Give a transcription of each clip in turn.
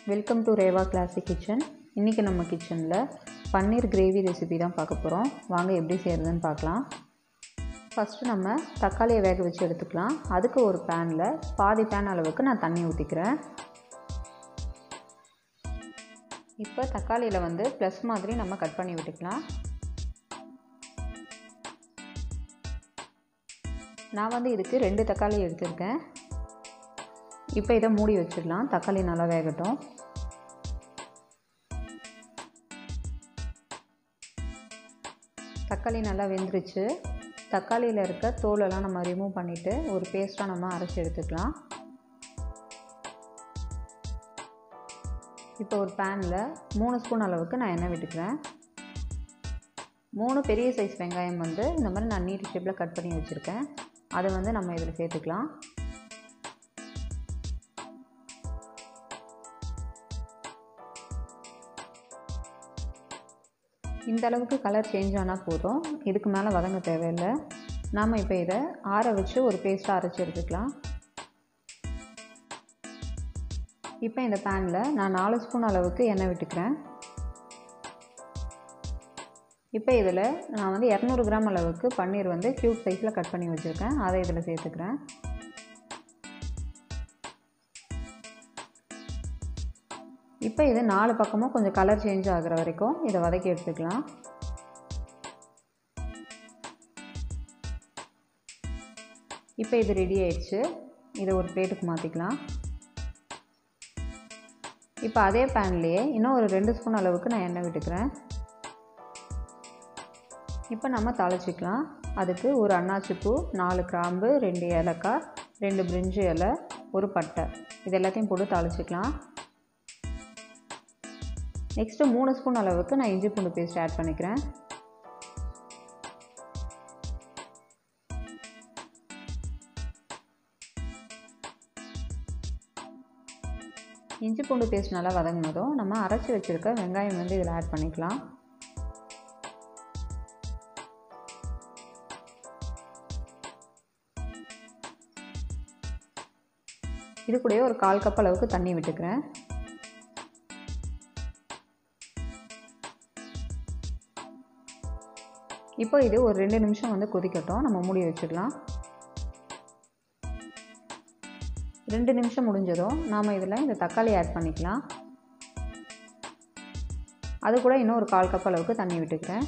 welcome to Reva classic kitchen இன்றைக்கி நம்ம கிச்சனில் பன்னீர் கிரேவி ரெசிபி தான் பார்க்க போகிறோம் வாங்க எப்படி செய்கிறதுன்னு பார்க்கலாம் ஃபஸ்ட்டு நம்ம தக்காளியை வேக வச்சு எடுத்துக்கலாம் அதுக்கு ஒரு பேனில் பாதி பேன் அளவுக்கு நான் தண்ணி ஊற்றிக்கிறேன் இப்போ தக்காளியில் வந்து ப்ளஸ் மாதிரி நம்ம கட் பண்ணி விட்டுக்கலாம் நான் வந்து இதுக்கு ரெண்டு தக்காளி எடுத்திருக்கேன் இப்போ இதை மூடி வச்சிடலாம் தக்காளி நல்லா வேகட்டும் தக்காளி நல்லா வெந்துருச்சு தக்காளியில் இருக்க தோலெல்லாம் நம்ம ரிமூவ் பண்ணிவிட்டு ஒரு பேஸ்ட்டாக நம்ம அரைச்சி எடுத்துக்கலாம் இப்போ ஒரு பேனில் மூணு ஸ்பூன் அளவுக்கு நான் எண்ணெய் விட்டுக்கிறேன் மூணு பெரிய சைஸ் வெங்காயம் வந்து இந்த மாதிரி நான் நீட் ஷேப்பில் கட் பண்ணி வச்சுருக்கேன் அதை வந்து நம்ம இதில் சேர்த்துக்கலாம் இந்த அளவுக்கு கலர் சேஞ்ச் ஆனால் போதும் இதுக்கு மேலே வதங்க தேவையில்லை நாம் இப்போ இதை ஆற வச்சு ஒரு பேஸ்ட்டாக அரைச்சி எடுத்துக்கலாம் இப்போ இந்த பேனில் நான் நாலு ஸ்பூன் அளவுக்கு எண்ணெய் விட்டுக்கிறேன் இப்போ இதில் நான் வந்து இரநூறு கிராம் அளவுக்கு பன்னீர் வந்து க்யூப் சைஸில் கட் பண்ணி வச்சுருக்கேன் அதை இதில் சேர்த்துக்கிறேன் இப்போ இது நாலு பக்கமும் கொஞ்சம் கலர் சேஞ்ச் ஆகிற வரைக்கும் இதை வதக்கி எடுத்துக்கலாம் இப்போ இது ரெடி ஆயிடுச்சு இதை ஒரு பிளேட்டுக்கு மாற்றிக்கலாம் இப்போ அதே பேன்லேயே இன்னும் ஒரு ரெண்டு ஸ்பூன் அளவுக்கு நான் எண்ணெய் விட்டுக்கிறேன் இப்போ நம்ம தாளிச்சிக்கலாம் அதுக்கு ஒரு அன்னாச்சிப்பூ நாலு கிராம்பு ரெண்டு ஏலக்காய் ரெண்டு பிரிஞ்சு இலை ஒரு பட்டை இது எல்லாத்தையும் போட்டு தாளிச்சிக்கலாம் நெக்ஸ்ட்டு மூணு ஸ்பூன் அளவுக்கு நான் இஞ்சி பூண்டு பேஸ்ட் ஆட் பண்ணிக்கிறேன் இஞ்சி பூண்டு பேஸ்ட் நல்லா வதங்கினதும் நம்ம அரைச்சி வச்சுருக்க வெங்காயம் வந்து இதில் ஆட் பண்ணிக்கலாம் இது கூடயே ஒரு கால் கப் அளவுக்கு தண்ணி விட்டுக்கிறேன் இப்போ இது ஒரு ரெண்டு நிமிஷம் வந்து கொதிக்கட்டும் நம்ம மூடி வச்சிடலாம் ரெண்டு நிமிஷம் முடிஞ்சதும் நாம் இதில் இந்த தக்காளி ஆட் பண்ணிக்கலாம் அது கூட இன்னும் ஒரு கால் கப் அளவுக்கு தண்ணி விட்டுக்கிறேன்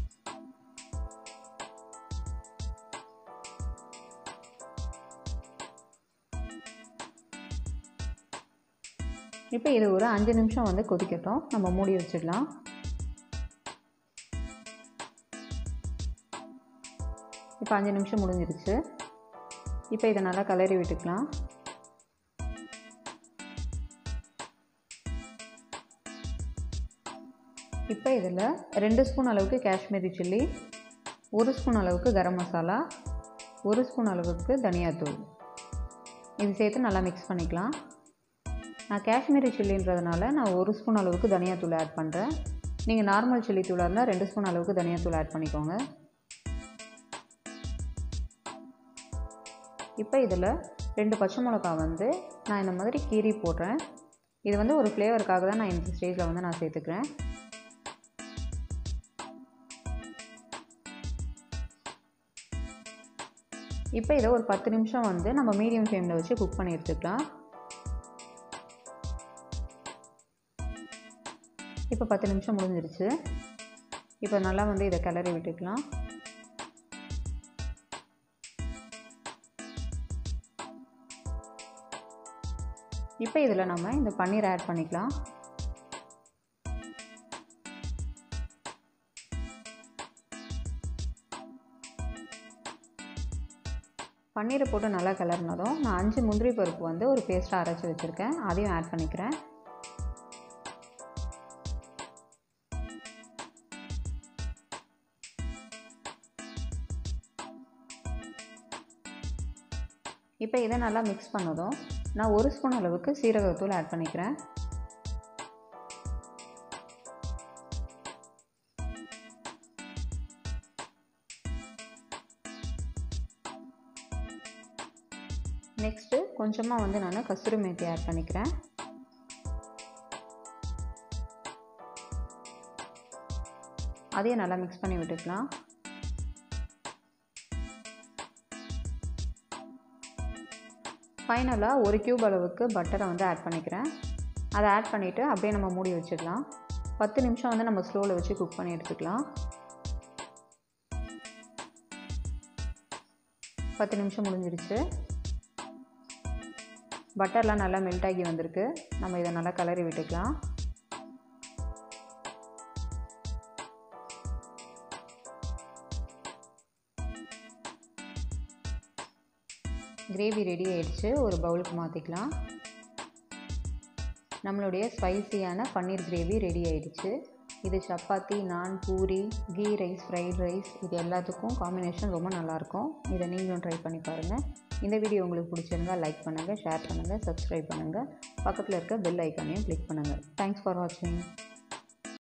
இப்போ இது ஒரு அஞ்சு நிமிஷம் வந்து கொதிக்கட்டும் நம்ம மூடி வச்சிடலாம் இப்போ அஞ்சு நிமிஷம் முடிஞ்சிருச்சு இப்போ இதை நல்லா கலரி விட்டுக்கலாம் இப்போ இதில் ரெண்டு ஸ்பூன் அளவுக்கு காஷ்மீரி சில்லி ஒரு ஸ்பூன் அளவுக்கு கரம் மசாலா ஒரு ஸ்பூன் அளவுக்கு தனியாத்தூள் இது சேர்த்து நல்லா மிக்ஸ் பண்ணிக்கலாம் நான் காஷ்மீரி சில்லின்றதுனால நான் ஒரு ஸ்பூன் அளவுக்கு தனியாத்தூள் ஆட் பண்ணுறேன் நீங்கள் நார்மல் சில்லி தூளாக இருந்தால் ரெண்டு ஸ்பூன் அளவுக்கு தனியாத்தூள் ஆட் பண்ணிக்கோங்க இப்போ இதில் ரெண்டு பச்சை மிளகா வந்து நான் இந்த மாதிரி கீரி போடுறேன் இது வந்து ஒரு ஃப்ளேவருக்காக தான் நான் இந்த ஸ்டேஜில் வந்து நான் சேர்த்துக்கிறேன் இப்போ இதை ஒரு பத்து நிமிஷம் வந்து நம்ம மீடியம் ஃப்ளேமில் வச்சு குக் பண்ணி எடுத்துக்கலாம் இப்போ பத்து நிமிஷம் முடிஞ்சிருச்சு இப்போ நல்லா வந்து இதை கிளறி விட்டுக்கலாம் இப்போ இதில் நம்ம இந்த பன்னீர் ஆட் பண்ணிக்கலாம் பன்னீரை போட்டு நல்லா கிளறினதும் நான் அஞ்சு முந்திரி பருப்பு வந்து ஒரு பேஸ்ட்டாக அரைச்சி வச்சுருக்கேன் அதையும் ஆட் பண்ணிக்கிறேன் இப்போ இதை நல்லா மிக்ஸ் பண்ணதும் நான் ஒரு ஸ்பூன் அளவுக்கு சீரகத்தூள் ஆட் பண்ணிக்கிறேன் நெக்ஸ்ட்டு கொஞ்சமாக வந்து நான் கஸ்தூரி மேத்தி ஆட் பண்ணிக்கிறேன் அதையும் நல்லா மிக்ஸ் பண்ணி விட்டுக்கலாம் ஃபைனலாக ஒரு க்யூப் அளவுக்கு பட்டரை வந்து ஆட் பண்ணிக்கிறேன் அதை ஆட் பண்ணிவிட்டு அப்படியே நம்ம மூடி வச்சிடலாம் பத்து நிமிஷம் வந்து நம்ம ஸ்லோவில் வச்சு குக் பண்ணி எடுத்துக்கலாம் பத்து நிமிஷம் முடிஞ்சிருச்சு பட்டர்லாம் நல்லா மெல்ட் ஆகி வந்திருக்கு நம்ம இதை நல்லா கலரி விட்டுக்கலாம் கிரேவி ரெடி ஆயிடுச்சு ஒரு பவுலுக்கு மாற்றிக்கலாம் நம்மளுடைய ஸ்பைசியான பன்னீர் கிரேவி ரெடி ஆயிடுச்சு இது chapati naan puri ghee rice fried rice இது எல்லாத்துக்கும் காம்பினேஷன் ரொம்ப நல்லாயிருக்கும் இதை நீங்களும் ட்ரை பண்ணி பாருங்கள் இந்த வீடியோ உங்களுக்கு பிடிச்சிருந்தால் லைக் பண்ணுங்கள் ஷேர் பண்ணுங்கள் சப்ஸ்கிரைப் பண்ணுங்கள் பக்கத்தில் இருக்க பெல் ஐக்கானையும் கிளிக் பண்ணுங்கள் தேங்க்ஸ் ஃபார் வாட்சிங்